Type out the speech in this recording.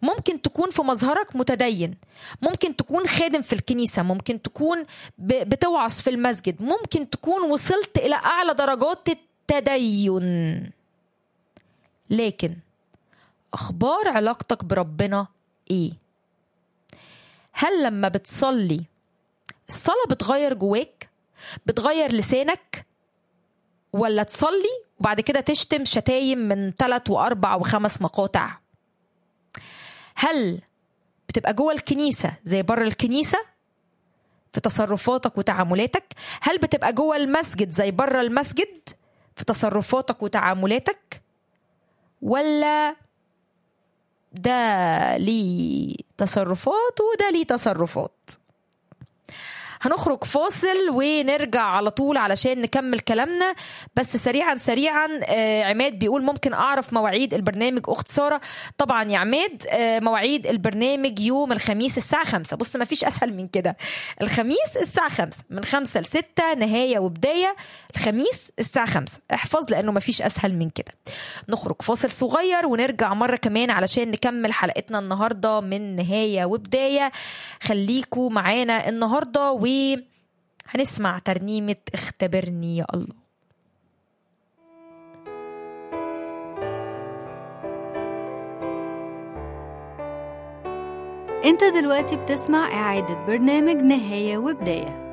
ممكن تكون في مظهرك متدين ممكن تكون خادم في الكنيسة ممكن تكون ب- بتوعظ في المسجد ممكن تكون وصلت إلى أعلى درجات التدين لكن أخبار علاقتك بربنا إيه؟ هل لما بتصلي الصلاة بتغير جواك؟ بتغير لسانك؟ ولا تصلي وبعد كده تشتم شتايم من ثلاث وأربع وخمس مقاطع؟ هل بتبقى جوه الكنيسة زي بره الكنيسة؟ في تصرفاتك وتعاملاتك؟ هل بتبقى جوه المسجد زي بره المسجد؟ في تصرفاتك وتعاملاتك؟ ولا ده ليه تصرفات وده ليه تصرفات هنخرج فاصل ونرجع على طول علشان نكمل كلامنا بس سريعا سريعا آه، عماد بيقول ممكن اعرف مواعيد البرنامج اخت ساره طبعا يا عماد آه، مواعيد البرنامج يوم الخميس الساعه 5 بص ما فيش اسهل من كده الخميس الساعه 5 من 5 ل 6 نهايه وبدايه الخميس الساعه 5 احفظ لانه ما فيش اسهل من كده نخرج فاصل صغير ونرجع مره كمان علشان نكمل حلقتنا النهارده من نهايه وبدايه خليكوا معانا النهارده وهنسمع ترنيمه اختبرني يا الله انت دلوقتي بتسمع اعادة برنامج نهاية وبداية